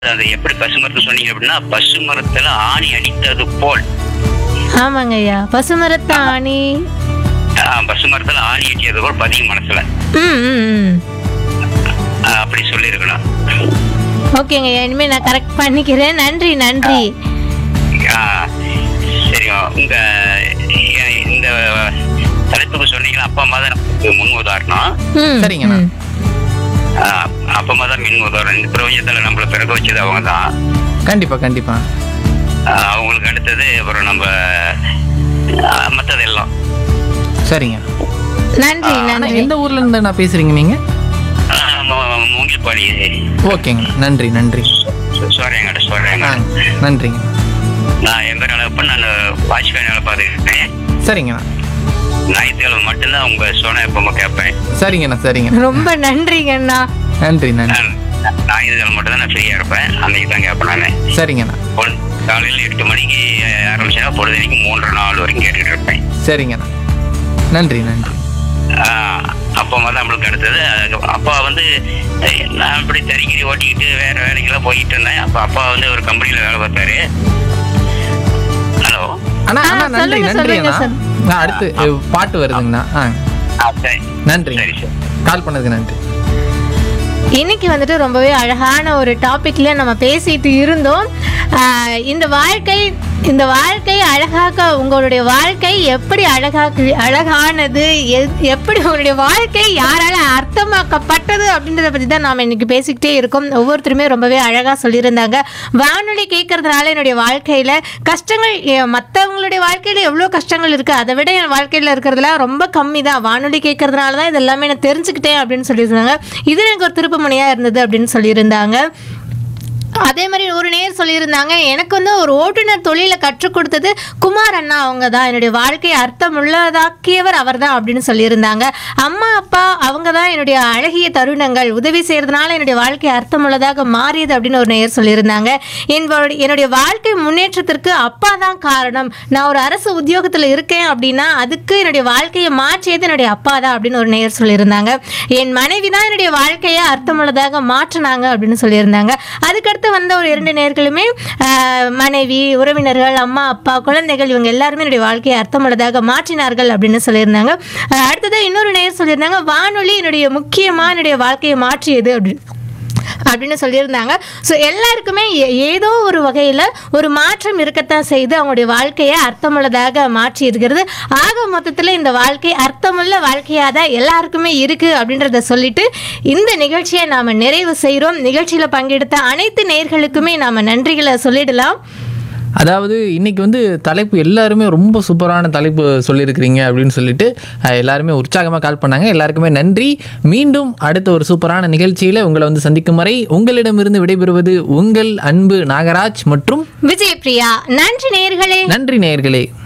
அது எப்படி பசுமரத்து சொன்னீங்க அப்படின்னா பசுமரத்துல ஆணி அடித்தது போல் ஆமாங்க ஐயா பசுமரத்து ஆணி ஆஹ், பசுமரத்துல ஆணி அடித்தது போல் பதியும் மனசுல ம் ம் ம் ஆஹ், அப்படி சொல்லியிருக்கணும் ஓகேங்க ஐயா இனிமே நான் கரெக்ட் பண்ணிக்கிறேன் நன்றி நன்றி ஆஹ், சரி உங்க எ- இந்த தலைப்புக்கு சொன்னீங்கன்னா அப்பா அம்மா தான் நமக்கு முன் உதாரணம் ம் சரிங்கண்ணா. ம். ஆஹ், அப்பா அம்மா தான் மின் உதாரணம் இந்த பிரபஞ்சத்துல நம்மள பிறக்க வச்சது அவங்க தான் கண்டிப்பா கண்டிப்பா ஆஹ், அவங்களுக்கு அடுத்தது அப்புறம் நம்ம ஆஹ், மத்ததெல்லாம் சரிங்க நன்றி ஆனா நன்றி எந்த ஊர்ல இருந்து நான் பேசுறீங்க நீங்க ஆஹ், மு- மூங்கில்பாடி ஓகேங்க நன்றி நன்றி சோரையங்காடு ஆ சோரையங்காடு நன்றிங்க நான் என் பேர் அளப்ப நான் வாட்ச்மேன் வேலை பார்த்துக்கிட்டேன் சரிங்கண்ணா ஞாயிற்றுக்கிழமை மட்டும்தான் உங்க சோனா எப்போ கேட்பேன் சரிங்கண்ணா சரிங்கண்ணா ரொம்ப நன்றிங்கண்ணா நன்றி நன்றி நான் ஞாயிற்றுக்கிழமை மட்டும் தான் நான் ஃப்ரீயா இருப்பேன் அன்னைக்கு தான் கேட்பேன் நான் சரிங்கண்ணா பொழுது காலையில் எட்டு மணிக்கு ஆரம்பிச்சேன்னா பொழுதுனைக்கு மூன்று நாலு வரைக்கும் கேட்டுட்டு இருப்பேன் சரிங்கண்ணா நன்றி நன்றி ஆஹ் அப்பா அம்மா தான் நம்மளுக்கு அடுத்தது அதுக்கு அப்பா வந்து அஹ், நான் இப்படி தறிக்கிரி ஓட்டிக்கிட்டு வேற வேலைக்கெல்லாம் போயிட்டு இருந்தேன் அப்போ அப்பா வந்து ஒரு கம்பெனியில் வேலை பார்த்தாரு ஹலோ அண்ணா ஆ, அண்ணா நன்றி சொல்லுங்க, நன்றி சொல்லுங்க, அண்ணா நான் அடுத்து அஹ், பாட்டு வருதுங்கண்ணா ஆ ஆ சரி நன்றி சரி சார் கால் பண்ணதுக்கு நன்றி இன்னைக்கு வந்துட்டு ரொம்பவே அழகான ஒரு டாபிக்ல நம்ம பேசிட்டு இருந்தோம் ஆஹ் இந்த வாழ்க்கை இந்த வாழ்க்கை அழகாக்க உங்களுடைய வாழ்க்கை எப்படி அழகாக்கு அழகானது எ- எப்படி உங்களுடைய வாழ்க்கை யாரால அர்த்தமாக்கப்பட்டது அப்படின்றத பற்றி தான் நாம் இன்னைக்கு பேசிக்கிட்டே இருக்கோம் ஒவ்வொருத்தருமே ரொம்பவே அழகாக சொல்லியிருந்தாங்க வானொலி கேட்கறதுனால என்னுடைய வாழ்க்கையில் கஷ்டங்கள் எ- மற்றவங்களுடைய வாழ்க்கையில் எவ்வளோ கஷ்டங்கள் இருக்குது அதை விட என் வாழ்க்கையில் இருக்கிறதுலாம் ரொம்ப கம்மி தான் வானொலி கேட்கறதுனால தான் இது எல்லாமே நான் தெரிஞ்சுக்கிட்டேன் அப்படின்னு சொல்லியிருந்தாங்க இது எனக்கு ஒரு திருப்பு முனையாக இருந்தது அப்படின்னு சொல்லியிருந்தாங்க அதே மாதிரி ஒரு நேர் சொல்லியிருந்தாங்க எனக்கு வந்து ஒரு ஓட்டுநர் தொழிலை கற்றுக் கொடுத்தது குமார் அண்ணா அவங்க தான் என்னுடைய வாழ்க்கையை அர்த்தம் உள்ளதாக்கியவர் அவர் தான் அப்படின்னு சொல்லியிருந்தாங்க அம்மா அப்பா அவங்க தான் என்னுடைய அழகிய தருணங்கள் உதவி செய்யறதுனால என்னுடைய வாழ்க்கை அர்த்தமுள்ளதாக மாறியது அப்படின்னு ஒரு நேர் சொல்லியிருந்தாங்க என்னோட- என்னுடைய வாழ்க்கை முன்னேற்றத்திற்கு அப்பா தான் காரணம் நான் ஒரு அரசு உத்தியோகத்தில் இருக்கேன் அப்படின்னா அதுக்கு என்னுடைய வாழ்க்கையை மாற்றியது என்னுடைய அப்பா தான் அப்படின்னு ஒரு நேர் சொல்லியிருந்தாங்க என் மனைவி தான் என்னுடைய வாழ்க்கையை அர்த்தமுள்ளதாக மாற்றினாங்க அப்படின்னு சொல்லியிருந்தாங்க அதுக்கடுத்து வந்த ஒரு இரண்டு நேர்களுமே ஆஹ், மனைவி உறவினர்கள் அம்மா அப்பா குழந்தைகள் இவங்க எல்லாருமே என்னுடைய வாழ்க்கையை அர்த்தமுள்ளதாக மாற்றினார்கள் அப்படின்னு சொல்லியிருந்தாங்க ஆஹ், அடுத்தது இன்னொரு நேர் சொல்லியிருந்தாங்க வானொலி என்னுடைய முக்கியமாக என்னுடைய வாழ்க்கையை மாற்றியது அப்படின்னு அப்படின்னு சொல்லியிருந்தாங்க ஸோ எல்லாருக்குமே ஏ- ஏதோ ஒரு வகையில் ஒரு மாற்றம் இருக்கத்தான் செய்து அவங்களுடைய வாழ்க்கையை அர்த்தமுள்ளதாக மாற்றி இருக்கிறது ஆக மொத்தத்தில் இந்த வாழ்க்கை அர்த்தமுள்ள வாழ்க்கையாக தான் எல்லாருக்குமே இருக்குது அப்படின்றத சொல்லிட்டு இந்த நிகழ்ச்சியை நாம் நிறைவு செய்கிறோம் நிகழ்ச்சியில் பங்கெடுத்த அனைத்து நேர்களுக்குமே நாம் நன்றிகளை சொல்லிடலாம் அதாவது இன்னைக்கு வந்து தலைப்பு எல்லாருமே ரொம்ப சூப்பரான தலைப்பு சொல்லியிருக்கிறீங்க அப்படின்னு சொல்லிட்டு அஹ், எல்லாருமே உற்சாகமாக கால் பண்ணாங்க எல்லாருக்குமே நன்றி மீண்டும் அடுத்த ஒரு சூப்பரான நிகழ்ச்சியில் உங்களை வந்து சந்திக்கும் வரை உங்களிடமிருந்து விடைபெறுவது உங்கள் அன்பு நாகராஜ் மற்றும் விஜயபிரியா நன்றி நேர்களே நன்றி நேயர்களே